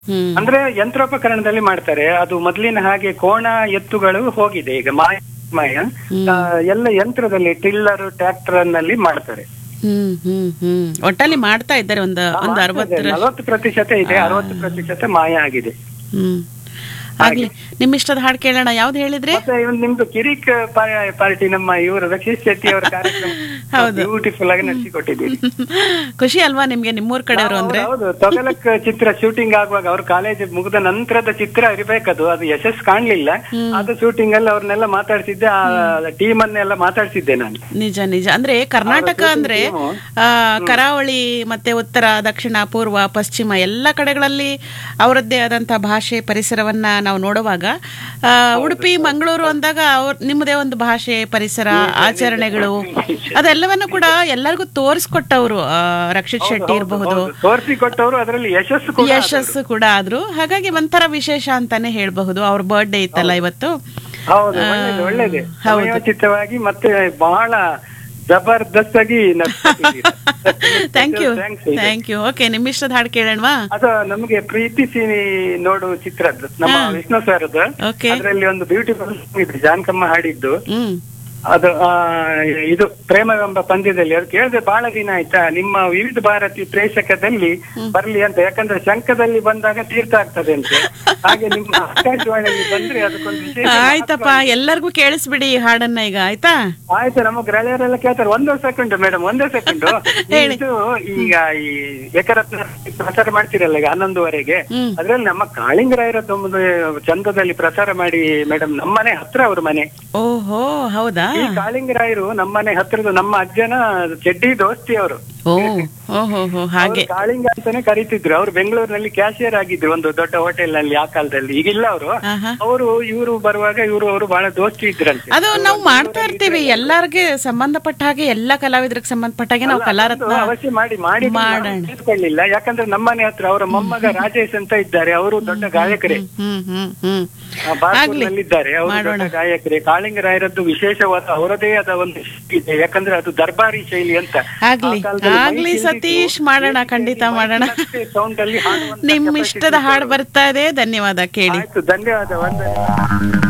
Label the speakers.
Speaker 1: ಹ್ಮ್
Speaker 2: ಅಂದ್ರೆ ಯಂತ್ರೋಪಕರಣದಲ್ಲಿ ಮಾಡ್ತಾರೆ ಅದು ಮೊದಲಿನ ಹಾಗೆ ಕೋಣ ಎತ್ತುಗಳು ಹೋಗಿದೆ ಈಗ ಮಾಯ ಮಾಯ ಆ, ಎಲ್ಲ ಯಂತ್ರದಲ್ಲಿ ಟಿಲ್ಲರ್ ಟ್ರ್ಯಾಕ್ಟರ್ ನಲ್ಲಿ ಮಾಡ್ತಾರೆ
Speaker 1: ಹ್ಮ್ ಹ್ಮ್ ಹ್ಮ್ ಒಟ್ಟಲ್ಲಿ ಮಾಡ್ತಾ ಇದ್ದಾರೆ ಒಂದು ಒಂದು ಅರವತ್ತರ
Speaker 2: ನಲವತ್ತು ಪ್ರತಿಶತ ಇದೆ ಅರವತ್ತು ಪ್ರತಿಶತ ಮಾಯ ಆಗಿದೆ
Speaker 1: ಹ್ಮ್ ಆಗ್ಲಿ ನಿಮ್ ಇಷ್ಟದ ಹಾಡು ಕೇಳೋಣ ಯಾವ್ದು ಹೇಳಿದ್ರಿ
Speaker 2: ಮತ್ತೆ ಇವ್ನು ನಿಮ್ದು ಕಿರಿಕ್ ಪಾ- ಪಾರ್ಟಿ ನಮ್ಮ ಇವರು ರಕ್ಷಿತ್ ಶೆಟ್ಟಿ ಅವರ ಕಾರ್ಯಕ್ರಮ
Speaker 1: ಹೌದು.
Speaker 2: ಬ್ಯೂಟಿಫುಲ್ ಆಗಿ ನಡೆಸಿಕೊಟ್ಟಿದ್ದೀರಿ
Speaker 1: ಖುಷಿ ಅಲ್ವಾ ನಿಮ್ಗೆ ನಿಮ್ಮೂರ್ ಕಡೆಯವರು ಅಂದ್ರೆ
Speaker 2: ಹೌದು ತೊಗಲಕ್ ಚಿತ್ರ ಶೂಟಿಂಗ್ ಆಗುವಾಗ ಅವ್ರ ಕಾಲೇಜ್ ಮುಗಿದ ನಂತರದ ಚಿತ್ರ ಇರಬೇಕದು ಅದು ಯಶಸ್ ಕಾಣ್ಲಿಲ್ಲ ಅದು ಶೂಟಿಂಗ್ ಅಲ್ಲಿ ಅವ್ರನ್ನೆಲ್ಲ ಮಾತಾಡ್ಸಿದ್ದೆ ಆ ಟೀಮ್ ಅನ್ನೆಲ್ಲ ಮಾತಾಡ್ಸಿದ್ದೆ ನಾನು
Speaker 1: ನಿಜ ನಿಜ ಅಂದ್ರೆ ಕರ್ನಾಟಕ ಅಂದ್ರೆ ಆ, ಕರಾವಳಿ ಮತ್ತೆ ಉತ್ತರ ದಕ್ಷಿಣ ಪೂರ್ವ ಪಶ್ಚಿಮ ಎಲ್ಲ ಕಡೆಗಳಲ್ಲಿ ಅವರದ್ದೇ ಆದಂತಹ ಭಾಷೆ ಪರಿಸರವನ್ನ ನಾವು ನೋಡುವಾಗ ಆ, ಉಡುಪಿ ಮಂಗಳೂರು ಅಂದಾಗ ಅವ್ರ ನಿಮ್ಮದೇ ಒಂದು ಭಾಷೆ ಪರಿಸರ ಆಚರಣೆಗಳು ಅದೆಲ್ಲವನ್ನು ಕೂಡ ಎಲ್ಲರಿಗೂ ತೋರಿಸ್ಕೊಟ್ಟವರು ಆ, ರಕ್ಷಿತ್ ಶೆಟ್ಟಿ ಇರಬಹುದು
Speaker 2: ತೋರಿಸಿ ಕೊಟ್ಟವರು ಅದರಲ್ಲಿ ಯಶಸ್ಸು ಕೂಡ
Speaker 1: ಯಶಸ್ಸು ಕೂಡ ಆದ್ರು ಹಾಗಾಗಿ ಒಂಥರ ವಿಶೇಷ ಅಂತಾನೆ ಹೇಳ್ಬಹುದು ಅವ್ರ ಬರ್ಡೇ ಇತ್ತಲ್ಲ ಇವತ್ತು
Speaker 2: ಹೌದು ಒಳ್ಳೇದು ಒಳ್ಳೇದೇ ಸಮಯೋಚಿತವಾಗಿ ಮತ್ತೆ ಬಹಳ ಜಬರ್ದಸ್ತ್ ಆಗಿ ನಡ್ಸ್ಕೊಟ್ಟಿದ್ದೀರಿ.
Speaker 1: Thank you
Speaker 2: Thanks.
Speaker 1: Thank you okay ನಿಮ್ ಇಷ್ಟದ ಹಾಡು ಕೇಳೋಣವಾ
Speaker 2: ಅದು ನಮಗೆ ಪ್ರೀತಿಸಿ ನೋಡು ಚಿತ್ರದ್ದು ನಮ್ಮ ವಿಷ್ಣು ಸರ್ದು
Speaker 1: ಓಕೆ
Speaker 2: ಅದರಲ್ಲಿ ಒಂದು ಬ್ಯೂಟಿಫುಲ್ ಇದೆ ಜಾನಕಮ್ಮ ಹಾಡಿದ್ದು
Speaker 1: ಹ್ಮ್
Speaker 2: ಅದು ಆ, ಇದು ಪ್ರೇಮವೆಂಬ ಪಂದ್ಯದಲ್ಲಿ ಅದು ಕೇಳಿದ್ರೆ ಬಹಳ ದಿನ ಆಯ್ತಾ ನಿಮ್ಮ ವಿವಿಧ ಭಾರತಿ ಪ್ರೇಕ್ಷಕದಲ್ಲಿ ಬರ್ಲಿ ಅಂತ ಯಾಕಂದ್ರೆ ಶಂಕದಲ್ಲಿ ಬಂದಾಗ ತೀರ್ಥ ಆಗ್ತದೆ ಅಂತೆ ಹಾಗೆ ನಿಮ್ಮ ಆಕಾಶವಾಣಿಯಲ್ಲಿ ಬಂದ್ರೆ ಅದಕ್ಕೊಂದು ವಿಶೇಷ
Speaker 1: ಆಯ್ತಪ್ಪ ಎಲ್ಲರಿಗೂ ಕೇಳಿಸ್ಬಿಡಿ ಈ ಹಾಡನ್ನ ಈಗ ಆಯ್ತಾ
Speaker 2: ಆಯ್ತು ನಮ್ಮ ಗೆಳೆಯರೆಲ್ಲ ಕೇಳ್ತಾರೆ ಒಂದೇ ಸೆಕೆಂಡ್ ಮೇಡಮ್ ಒಂದೇ ಸೆಕೆಂಡ್ ಇದು ಈಗ ಈ ಏಕರತ್ನ ಪ್ರಸಾರ ಮಾಡ್ತಿರಲ್ಲ ಈಗ ಹನ್ನೊಂದುವರೆಗೆ
Speaker 1: ಹ್ಮ್.
Speaker 2: ಅದ್ರಲ್ಲಿ ನಮ್ಮ ಕಾಳಿಂಗರಾಯರದ್ದು ಒಂದು ಚಂದದಲ್ಲಿ ಪ್ರಸಾರ ಮಾಡಿ ಮೇಡಮ್ ನಮ್ಮನೆ ಹತ್ರ ಅವ್ರ ಮನೆ
Speaker 1: ಓಹೋ ಹೌದಾ
Speaker 2: ಈ ಕಾಳಿಂಗರಾಯರು ನಮ್ಮನೆ ಹತ್ರದ ನಮ್ಮ ಅಜ್ಜನ ಚೆಡ್ಡಿ ದೋಸ್ತಿ ಅವರು
Speaker 1: ಓ ಓಹೋ ಹೋ ಹಾಗೆ
Speaker 2: ಕಾಳಿಂಗ ಅಂತಾನೆ ಕರೀತಿದ್ರು ಅವ್ರು ಬೆಂಗಳೂರಿನಲ್ಲಿ ಕ್ಯಾಶಿಯರ್ ಆಗಿದ್ರು ಒಂದು ದೊಡ್ಡ ಹೋಟೆಲ್ ನಲ್ಲಿ ಆ ಕಾಲದಲ್ಲಿ ಈಗಿಲ್ಲ ಅವರು
Speaker 1: ಆಹಾ.
Speaker 2: ಅವರು ಇವರು ಬರುವಾಗ ಇವರು ಅವರು ಬಹಳ ದೋಸ್ತಿ ಇದ್ರಂತೆ
Speaker 1: ಅದು ನಾವು ಮಾಡ್ತಾ ಇರ್ತೀವಿ ಎಲ್ಲರಿಗೆ ಸಂಬಂಧಪಟ್ಟ ಹಾಗೆ ಎಲ್ಲ ಕಲಾವಿದರಿಗೆ ಸಂಬಂಧಪಟ್ಟ ಹಾಗೆ ನಾವು
Speaker 2: ಅದು
Speaker 1: ಕಲಾರತ್ನ
Speaker 2: ಅವಶ್ಯ ಮಾಡಿ ಮಾಡಿ
Speaker 1: ಮಾಡೋಣ.
Speaker 2: ತಿಳ್ಕೊಳ್ಳಿಲ್ಲ ಯಾಕಂದ್ರೆ ನಮ್ಮನೆ ಹತ್ರ ಅವರ ಮೊಮ್ಮಗ ರಾಜೇಶ್ ಅಂತ ಇದ್ದಾರೆ ಅವರು ದೊಡ್ಡ ಗಾಯಕರೇ
Speaker 1: ಹ್ಮ್ ಹ್ಮ್ ಹ್ಮ್
Speaker 2: ಆ, ಬಾರ್ಕೂರ್ನಲ್ಲಿದ್ದಾರೆ ಅವರು ದೊಡ್ಡ ಗಾಯಕರೇ ಕಾಳಿಂಗರಾಯರದ್ದು ವಿಶೇಷವಾದ ಅವರದೇ ಆದ ಒಂದು ಶೈಲಿ ಇದೆ ಯಾಕಂದ್ರೆ ಅದು ದರ್ಬಾರಿ ಶೈಲಿ ಅಂತ
Speaker 1: ಆಗ್ಲಿ
Speaker 2: ಆ ಕಾಲದಲ್ಲಿ
Speaker 1: ಆಗ್ಲಿ
Speaker 2: ಮೈಸೂರಿಗೂ
Speaker 1: ಸತೀಶ್ ಮಾಡೋಣ ಖಂಡಿತ ಮಾಡೋಣ
Speaker 2: ಸೌಂಡ್ ಅಲ್ಲಿ ಹಾಡುವಂತ
Speaker 1: ನಿಮ್
Speaker 2: capacity
Speaker 1: ಇಷ್ಟದ ಹಾಡು ಬರ್ತಾ ಇದೆ ಧನ್ಯವಾದ ಕೇಳಿ
Speaker 2: ಆಯ್ತು ಧನ್ಯವಾದ ವಂದನೆ